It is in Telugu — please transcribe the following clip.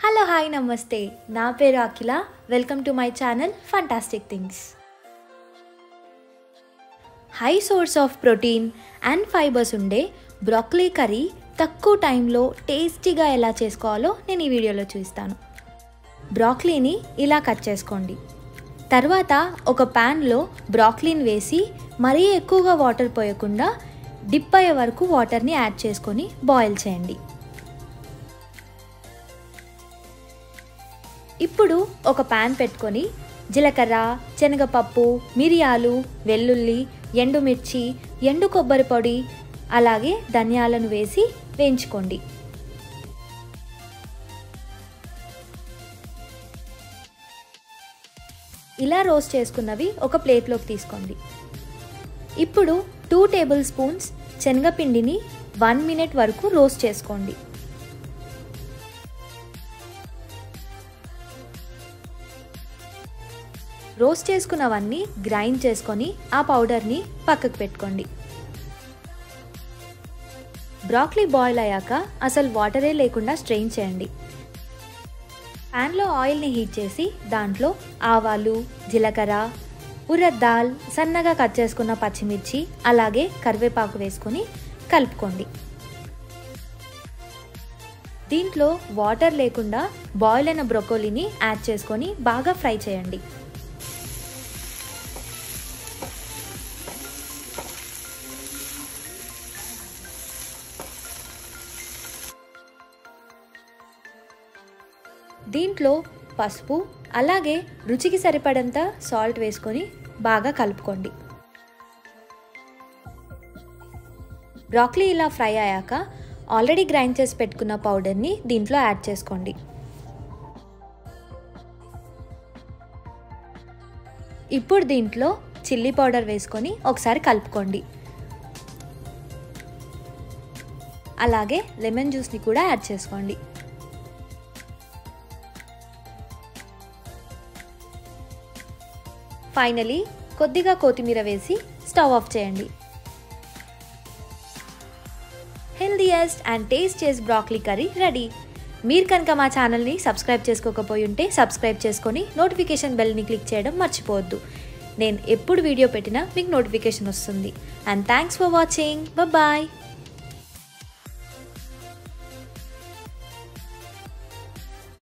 హలో హాయ్ నమస్తే నా పేరు Akhila welcome to my channel fantastic things high source of protein and fibres ఉండే బ్రాక్లీ కర్రీ తక్కువ టైంలో టేస్టీగా ఎలా చేసుకోవాలో నేను ఈ వీడియోలో చూపిస్తాను బ్రాక్లీని ఇలా కట్ చేసుకోండి తర్వాత ఒక ప్యాన్లో బ్రాక్లీని వేసి మరీ ఎక్కువగా వాటర్ పోయకుండా డిప్ అయ్యే వరకు వాటర్ని యాడ్ చేసుకొని బాయిల్ చేయండి ఇప్పుడు ఒక ప్యాన్ పెట్టుకొని జీలకర్ర శనగపప్పు మిరియాలు వెల్లుల్లి ఎండుమిర్చి ఎండు కొబ్బరి పొడి అలాగే ధనియాలను వేసి వేయించుకోండి ఇలా రోస్ట్ చేసుకున్నవి ఒక ప్లేట్లోకి తీసుకోండి ఇప్పుడు టూ టేబుల్ స్పూన్స్ శనగపిండిని వన్ మినిట్ వరకు రోస్ట్ చేసుకోండి రోస్ట్ చేసుకున్నవన్నీ గ్రైండ్ చేసుకొని ఆ పౌడర్ని పక్కకు పెట్టుకోండి బ్రాక్లీ బాయిల్ అయ్యాక అసలు వాటరే లేకుండా స్ట్రెయిన్ చేయండి ప్యాన్లో ఆయిల్ని హీట్ చేసి దాంట్లో ఆవాలు జీలకర్ర ఉరద్ దాల్ సన్నగా కట్ చేసుకున్న పచ్చిమిర్చి అలాగే కరివేపాకు వేసుకొని కలుపుకోండి దీంట్లో వాటర్ లేకుండా బాయిల్ అయిన బ్రొకోలీని యాడ్ చేసుకొని బాగా ఫ్రై చేయండి దీంట్లో పసుపు అలాగే రుచికి సరిపడంత సాల్ట్ వేసుకొని బాగా కలుపుకోండి బ్రాక్లీ ఇలా ఫ్రై అయ్యాక ఆల్రెడీ గ్రైండ్ చేసి పెట్టుకున్న పౌడర్ని దీంట్లో యాడ్ చేసుకోండి ఇప్పుడు దీంట్లో చిల్లీ పౌడర్ వేసుకొని ఒకసారి కలుపుకోండి అలాగే లెమన్ జ్యూస్ని కూడా యాడ్ చేసుకోండి ఫైనలీ కొద్దిగా కొత్తిమీర వేసి స్టవ్ ఆఫ్ చేయండి healthiest and tastiest broccoli curry ready మీరు కనుక మా ఛానల్ని సబ్స్క్రైబ్ చేసుకోకపోయి ఉంటే సబ్స్క్రైబ్ చేసుకొని నోటిఫికేషన్ బెల్ని క్లిక్ చేయడం మర్చిపోవద్దు నేను ఎప్పుడు వీడియో పెట్టినా మీకు నోటిఫికేషన్ వస్తుంది and thanks for watching bye